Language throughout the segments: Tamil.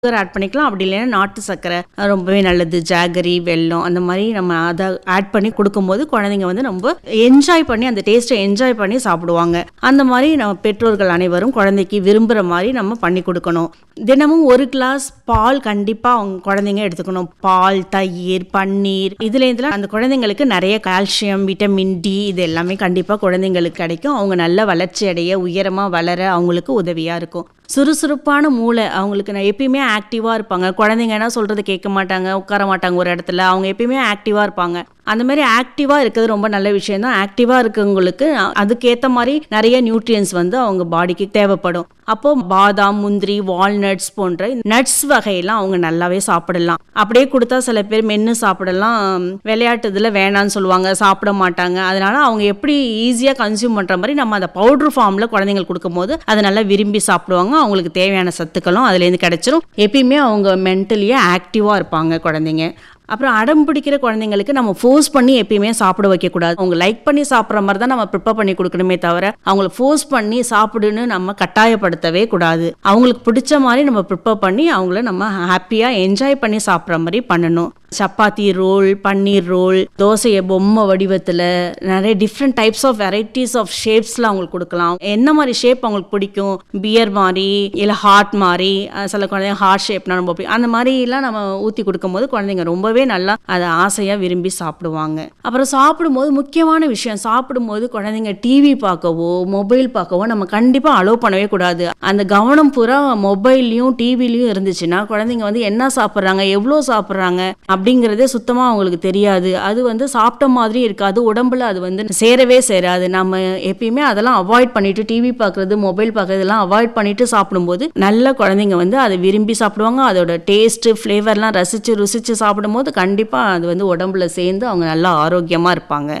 சுகர் ஆட் பண்ணிக்கலாம் அப்படி இல்லைன்னா நாட்டு சர்க்கரை அது ரொம்பவே நல்லது ஜாகரி வெல்லம் அந்த மாதிரி நம்ம அதை ஆட் பண்ணி கொடுக்கும்போது குழந்தைங்க வந்து ரொம்ப என்ஜாய் பண்ணி அந்த டேஸ்ட்டை என்ஜாய் பண்ணி சாப்பிடுவாங்க அந்த மாதிரி நம்ம பெற்றோர்கள் அனைவரும் குழந்தைக்கு விரும்புகிற மாதிரி நம்ம பண்ணி கொடுக்கணும் தினமும் ஒரு கிளாஸ் பால் கண்டிப்பாக அவங்க குழந்தைங்க எடுத்துக்கணும் பால் தயிர் பன்னீர் இதுல இருந்துலாம் அந்த குழந்தைங்களுக்கு நிறைய கால்சியம் விட்டமின் டி இது எல்லாமே கண்டிப்பாக குழந்தைங்களுக்கு கிடைக்கும் அவங்க நல்ல வளர்ச்சி அடைய உயரமாக வளர அவங்களுக்கு உதவியாக இருக்கும் சுறுசுறுப்பான மூளை அவங்களுக்கு நான் எப்பயுமே ஆக்டிவாக இருப்பாங்க குழந்தைங்க என்ன சொல்கிறது கேட்க மாட்டாங்க உட்கார மாட்டாங்க ஒரு இடத்துல அவங்க எப்பயுமே ஆக்டிவாக இருப்பாங்க அந்த மாதிரி ஆக்டிவாக இருக்கிறது ரொம்ப நல்ல விஷயம் தான் ஆக்டிவாக இருக்கவங்களுக்கு அதுக்கேற்ற மாதிரி நிறைய நியூட்ரியன்ஸ் வந்து அவங்க பாடிக்கு தேவைப்படும் அப்போ பாதாம் முந்திரி வால்நட்ஸ் போன்ற நட்ஸ் வகையெல்லாம் அவங்க நல்லாவே சாப்பிடலாம் அப்படியே கொடுத்தா சில பேர் மென்று சாப்பிடலாம் விளையாட்டு இதில் வேணான்னு சொல்லுவாங்க சாப்பிட மாட்டாங்க அதனால அவங்க எப்படி ஈஸியாக கன்சியூம் பண்ணுற மாதிரி நம்ம அதை பவுடர் ஃபார்மில் குழந்தைங்களுக்கு கொடுக்கும்போது அதை நல்லா விரும்பி சாப்பிடுவாங்க அவங்களுக்கு தேவையான சத்துக்களும் அதுலேருந்து கிடைச்சிரும் எப்பயுமே அவங்க மென்டலியே ஆக்டிவாக இருப்பாங்க குழந்தைங்க அப்புறம் அடம் பிடிக்கிற குழந்தைங்களுக்கு நம்ம ஃபோர்ஸ் பண்ணி எப்பயுமே சாப்பிட வைக்கக்கூடாது அவங்க லைக் பண்ணி சாப்பிட்ற மாதிரி தான் நம்ம ப்ரிப்பேர் பண்ணி கொடுக்கணுமே தவிர அவங்கள ஃபோர்ஸ் பண்ணி சாப்பிடுன்னு நம்ம கட்டாயப்படுத்தவே கூடாது அவங்களுக்கு பிடிச்ச மாதிரி நம்ம ப்ரிப்பேர் பண்ணி அவங்கள நம்ம ஹாப்பியாக என்ஜாய் பண்ணி சாப்பிட்ற மாதிரி பண்ணணும் சப்பாத்தி ரோல் பன்னீர் ரோல் தோசையை பொம்மை வடிவத்தில் நிறைய different types of varieties of ஷேப்ஸில் அவங்களுக்கு கொடுக்கலாம் என்ன மாதிரி ஷேப் அவங்களுக்கு பிடிக்கும் பியர் மாதிரி இல்லை ஹார்ட் மாதிரி அஹ் சில குழந்தைங்க ஹார்ட் ஷேப்னா ரொம்ப பிடிக்கும் அந்த மாதிரிலாம் நம்ம ஊற்றி கொடுக்கும்போது குழந்தைங்க ரொம்பவே நல்லா அதை ஆசையாக விரும்பி சாப்பிடுவாங்க அப்புறம் சாப்பிடும்போது முக்கியமான விஷயம் சாப்பிடும்போது குழந்தைங்க டிவி பார்க்கவோ மொபைல் பார்க்கவோ நம்ம கண்டிப்பாக அலோவ் பண்ணவே கூடாது அந்த கவனம் பூரா மொபைல்லையும் டிவிலையும் இருந்துச்சுன்னா குழந்தைங்க வந்து என்ன சாப்பிட்றாங்க எவ்வளோ சாப்பிட்றாங்க அப்படிங்கிறதே சுத்தமாக அவங்களுக்கு தெரியாது அது வந்து சாப்பிட்ட மாதிரி இருக்காது உடம்புல அது வந்து சேரவே சேராது நம்ம எப்பயுமே அதெல்லாம் அவாய்ட் பண்ணிட்டு டிவி பார்க்குறது மொபைல் பார்க்குறது எல்லாம் அவாய்ட் பண்ணிட்டு சாப்பிடும்போது நல்ல குழந்தைங்க வந்து அதை விரும்பி சாப்பிடுவாங்க அதோட டேஸ்ட்டு ஃப்ளேவர்லாம் ரசித்து ருசித்து சாப்பிடும்போது கண்டிப்பாக அது வந்து உடம்புல சேர்ந்து அவங்க நல்லா ஆரோக்கியமாக இருப்பாங்க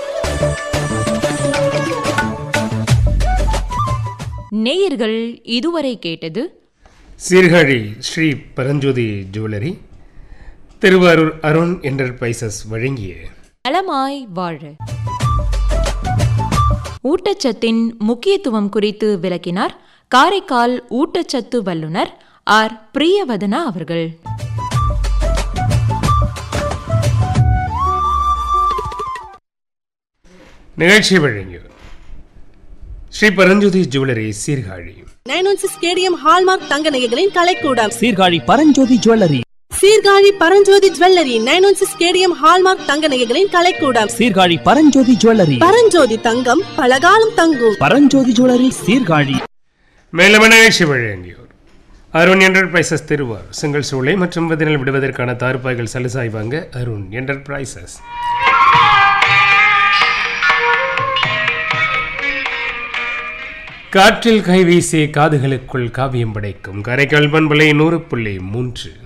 நேயர்கள் இதுவரை கேட்டது சீர்காழி ஸ்ரீ பரஞ்சோதி ஜுவல்லரி திருவாரூர் அருண் என்டர்பிரைசஸ் வழங்கிய நலமாய் வாழ ஊட்டச்சத்தின் முக்கியத்துவம் குறித்து விளக்கினார் காரைக்கால் ஊட்டச்சத்து வல்லுனர் ஆர் பிரியவதனா அவர்கள் நிகழ்ச்சி வழங்கியவர் Sri Paranjothi jewellery Sirkazhi nine one six KDM hallmark தங்க நகைகளின் கலைக்கூடம் Sirkazhi Paranjothi jewellery Sirkazhi Paranjothi jewellery nine one six KDM hallmark தங்க நகைகளின் கலைக்கூடம் சீர்காழி பரஞ்சோதி ஜுவல்லரி பரஞ்சோதி தங்கம் பலகாலம் தங்கும் பரஞ்சோதி ஜுவல்லரி சீர்காழி மேலும் நிகழ்ச்சி வழங்கியோர் அருண் என்டர்பிரைசஸ் திருவார் செங்கல் சூளை மற்றும் விதனில் விடுவதற்கான தார்பாய்கள் சலுசாய் வாங்க அருண் என்டர்பிரைசஸ் காற்றில் கைவீசி காதுகளுக்குள் காவியம் படைக்கும் கரைக்கால் பண்பலை நூறு புள்ளி மூன்று